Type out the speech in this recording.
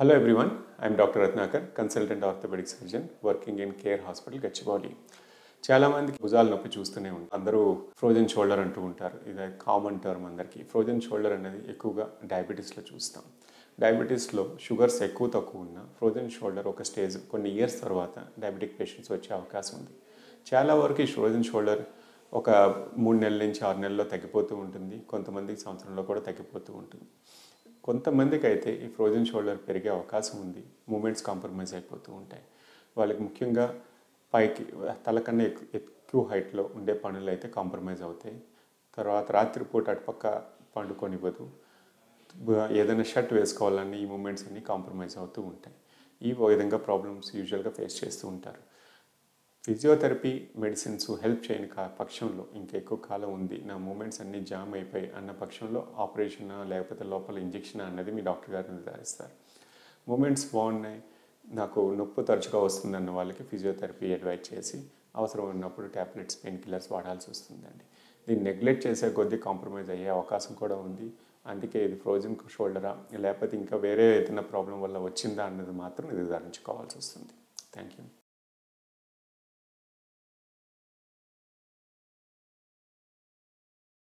Hello everyone, I am Dr. Ratnakar, consultant orthopedic surgeon working in Care Hospital Gachibowli చాలా మందికి భుజాల నొప్పి చూస్తూనే ఉంటారు అందరూ ఫ్రోజన్ షోల్డర్ అంటూ ఉంటారు ఇది కామన్ టర్మ్ అందరికీ ఫ్రోజన్ షోల్డర్ అనేది ఎక్కువగా డయాబెటీస్లో చూస్తాం డయాబెటీస్లో షుగర్స్ ఎక్కువ తక్కువ ఉన్న ఫ్రోజన్ షోల్డర్ ఒక స్టేజ్ కొన్ని ఇయర్స్ తర్వాత డయాబెటిక్ పేషెంట్స్ వచ్చే అవకాశం ఉంది చాలా వరకు ఈ ఫ్రోజన్ షోల్డర్ ఒక మూడు నెలల నుంచి ఆరు నెలల్లో తగ్గిపోతూ ఉంటుంది కొంతమందికి సంవత్సరంలో కూడా తగ్గిపోతూ ఉంటుంది కొంతమందికి అయితే ఈ ఫ్రోజన్ షోల్డర్ పెరిగే అవకాశం ఉంది మూమెంట్స్ కాంప్రమైజ్ అయిపోతూ ఉంటాయి వాళ్ళకి ముఖ్యంగా పైకి తల కన్నా ఎక్కు- ఎక్కువ హైట్లో ఉండే పనులు అయితే కాంప్రమైజ్ అవుతాయి తర్వాత రాత్రిపూట అటుపక్క పండుకొనివ్వదు బ- ఏదైనా షర్ట్ వేసుకోవాలన్నా ఈ మూమెంట్స్ అన్నీ కాంప్రమైజ్ అవుతూ ఉంటాయి ఈ విధంగా ప్రాబ్లమ్స్ యూజువల్గా ఫేస్ చేస్తూ ఉంటారు ఫిజియోథెరపీ మెడిసిన్స్ హెల్ప్ చేయని కా పక్షంలో ఇంకా ఎక్కువ కాలం ఉంది నా మూమెంట్స్ అన్నీ జామ్ అయిపోయి అన్న పక్షంలో ఆపరేషన్ లేకపోతే లోపల ఇంజెక్షన్ అన్నది మీ డాక్టర్ గారు నిర్ధారిస్తారు మూమెంట్స్ బాగున్నాయి నాకు నొప్పి తరచుగా వస్తుందన్న వాళ్ళకి ఫిజియోథెరపీ అడ్వైజ్ చేసి అవసరం ఉన్నప్పుడు ట్యాబ్లెట్స్ పెయిన్ కిల్లర్స్ వాడాల్సి వస్తుందండి దీన్ని నెగ్లెక్ట్ చేసే కొద్దీ కాంప్రమైజ్ అయ్యే అవకాశం కూడా ఉంది అందుకే ఇది ఫ్రోజన్ షోల్డరా లేకపోతే ఇంకా వేరే ఏదైనా ప్రాబ్లం వల్ల వచ్చిందా అన్నది మాత్రం నిర్ధారించుకోవాల్సి వస్తుంది థ్యాంక్ యూ